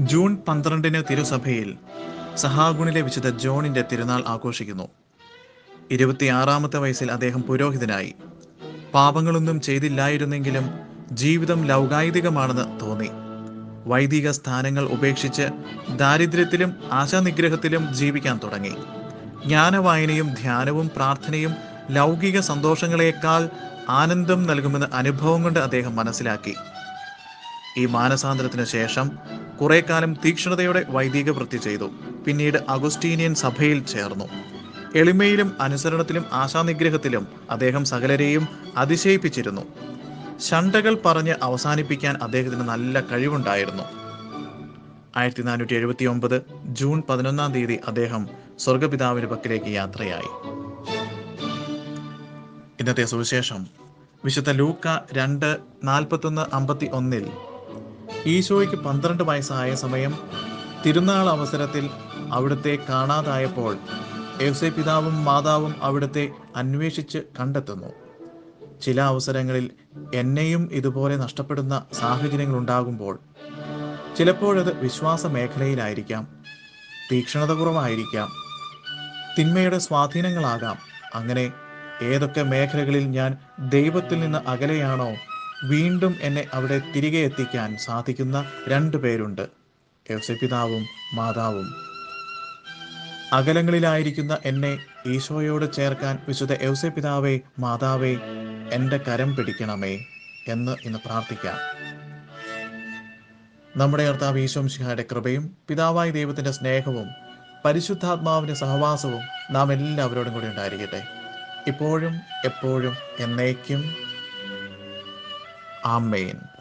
June പന്ത്രണ്ടിന് തിരുസഭയിൽ സഹാഗുണിലെ വിശുദ്ധ ജോണിന്റെ തിരുനാൾ ആഘോഷിക്കുന്നു ഇരുപത്തിയാറാമത്തെ വയസ്സിൽ അദ്ദേഹം പുരോഹിതനായി പാപങ്ങളൊന്നും ചെയ്തില്ലായിരുന്നെങ്കിലും ജീവിതം ലൗകായിതികമാണെന്ന് തോന്നി വൈദിക സ്ഥാനങ്ങൾ ഉപേക്ഷിച്ച് ദാരിദ്ര്യത്തിലും ആശാനിഗ്രഹത്തിലും ജീവിക്കാൻ തുടങ്ങി ജ്ഞാനവായനയും ധ്യാനവും പ്രാർത്ഥനയും ലൗകിക സന്തോഷങ്ങളെക്കാൾ ആനന്ദം നൽകുമെന്ന് അനുഭവം കൊണ്ട് അദ്ദേഹം മനസ്സിലാക്കി ഈ മാനസാന്തരത്തിന് ശേഷം കുറെ കാലം തീക്ഷ്ണതയോടെ വൈദിക വൃത്തി ചെയ്തു പിന്നീട് അഗുസ്റ്റീനിയൻ സഭയിൽ ചേർന്നു എളിമയിലും അനുസരണത്തിലും ആശാനിഗ്രഹത്തിലും അദ്ദേഹം സകലരെയും അതിശയിപ്പിച്ചിരുന്നു ശണ്ടകൾ പറഞ്ഞ് അവസാനിപ്പിക്കാൻ അദ്ദേഹത്തിന് നല്ല കഴിവുണ്ടായിരുന്നു ആയിരത്തി നാനൂറ്റി എഴുപത്തി ഒമ്പത് ജൂൺ പതിനൊന്നാം തീയതി അദ്ദേഹം സ്വർഗപിതാവിന്റെ പക്കലേക്ക് യാത്രയായി ഇന്നത്തെ സുവിശേഷം വിശുദ്ധ ലൂക്ക രണ്ട് നാൽപ്പത്തൊന്ന് അമ്പത്തി ഒന്നിൽ ഈശോയ്ക്ക് പന്ത്രണ്ട് വയസ്സായ സമയം തിരുനാൾ അവസരത്തിൽ അവിടുത്തെ കാണാതായപ്പോൾ യൗസേ പിതാവും മാതാവും അവിടുത്തെ അന്വേഷിച്ച് കണ്ടെത്തുന്നു ചില അവസരങ്ങളിൽ എന്നെയും ഇതുപോലെ നഷ്ടപ്പെടുന്ന സാഹചര്യങ്ങൾ ഉണ്ടാകുമ്പോൾ ചിലപ്പോഴത് വിശ്വാസ മേഖലയിലായിരിക്കാം തീക്ഷ്ണത കുറവായിരിക്കാം തിന്മയുടെ സ്വാധീനങ്ങളാകാം അങ്ങനെ ഏതൊക്കെ മേഖലകളിൽ ഞാൻ ദൈവത്തിൽ നിന്ന് അകലെയാണോ വീണ്ടും എന്നെ അവിടെ തിരികെ എത്തിക്കാൻ സാധിക്കുന്ന രണ്ടു പേരുണ്ട് യൗസപിതാവും മാതാവും അകലങ്ങളിലായിരിക്കുന്ന എന്നെ ഈശോയോട് ചേർക്കാൻ വിശുദ്ധ യൗസപിതാവേ മാതാവേ എൻ്റെ കരം പിടിക്കണമേ എന്ന് ഇന്ന് പ്രാർത്ഥിക്കാം നമ്മുടെ കർത്താവ് ഈശോംശിഹായുടെ കൃപയും പിതാവായ ദൈവത്തിന്റെ സ്നേഹവും പരിശുദ്ധാത്മാവിന്റെ സഹവാസവും നാം എല്ലാവരോടും കൂടി ഉണ്ടായിരിക്കട്ടെ ഇപ്പോഴും എപ്പോഴും എന്നേക്കും ആമേൻ